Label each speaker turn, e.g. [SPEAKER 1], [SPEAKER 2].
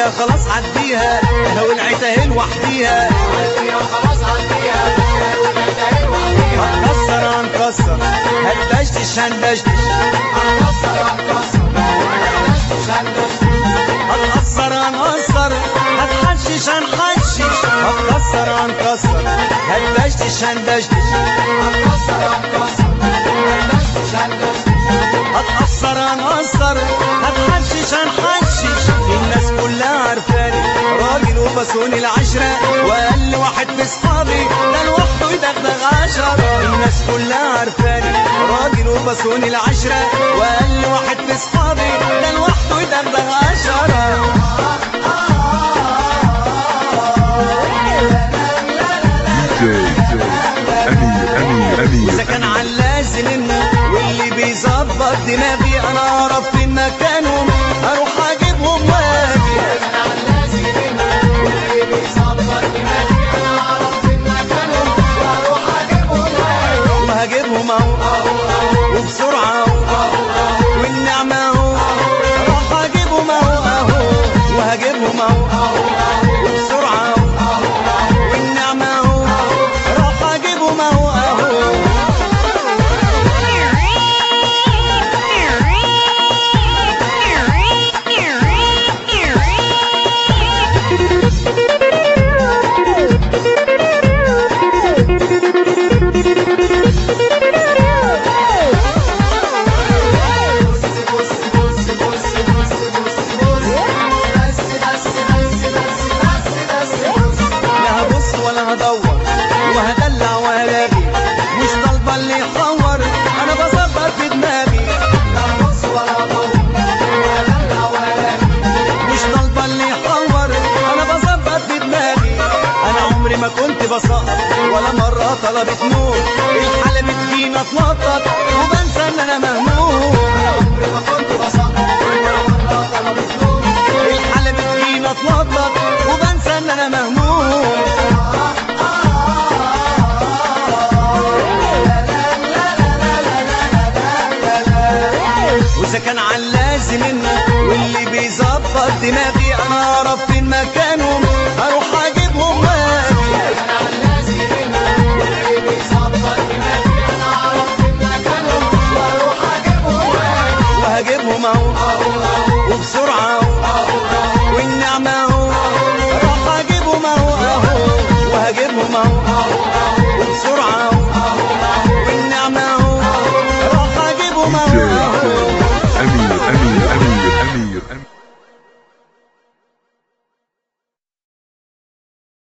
[SPEAKER 1] عديها خلاص عديها لو العتاهي لوحديها هنكسر هنكسر هندشتش هندشتش هنقصر هنقصر هتحشش هنحشش هنكسر هنكسر هندشتش هندشتش هتقصر هنقصر هتحشش هنحشش الناس كلها عارفاني راجل وبسوني العشرة واقل واحد في صحابي ده لوحده يدغدغ عشرة الناس كلها عارفاني راجل وبسوني العشرة واقل واحد في صحابي ده لوحده يدغدغ عشرة
[SPEAKER 2] أمير أمير أمير
[SPEAKER 1] اذا كان علازم منه واللي بيظبط دماغي انا اعرف في مكانهم اروح اجيبهم واجي وهجيبهم اهو وبسرعه اهو والنعمه اهو اروح اجيبهم اهو اهو وهجيبهم اهو وبسرعه اهو والنعمه اهو اروح اجيبهم اهو اهو لا هبص ولا هدور وهدلع وهلاقي مش طالبه اللي يحور انا بصبر في دماغي مش طالبه اللي يحور انا بصبر في دماغي انا عمري ما كنت بسقط ولا مره طلبت نور الحاله بتجينا اتنطط وبنسى ان انا مهموم الحاله بتجينا اتنطط وبنسى ان انا مهموم واذا كان علازم منه واللي بيظبط دماغي انا اعرف فين مكانهم اروح اجيبهم واجي وهجيبهم اهو وبسرعه اهو والنعمه اهو اروح اجيبهم اهو اهو وهجيبهم اهو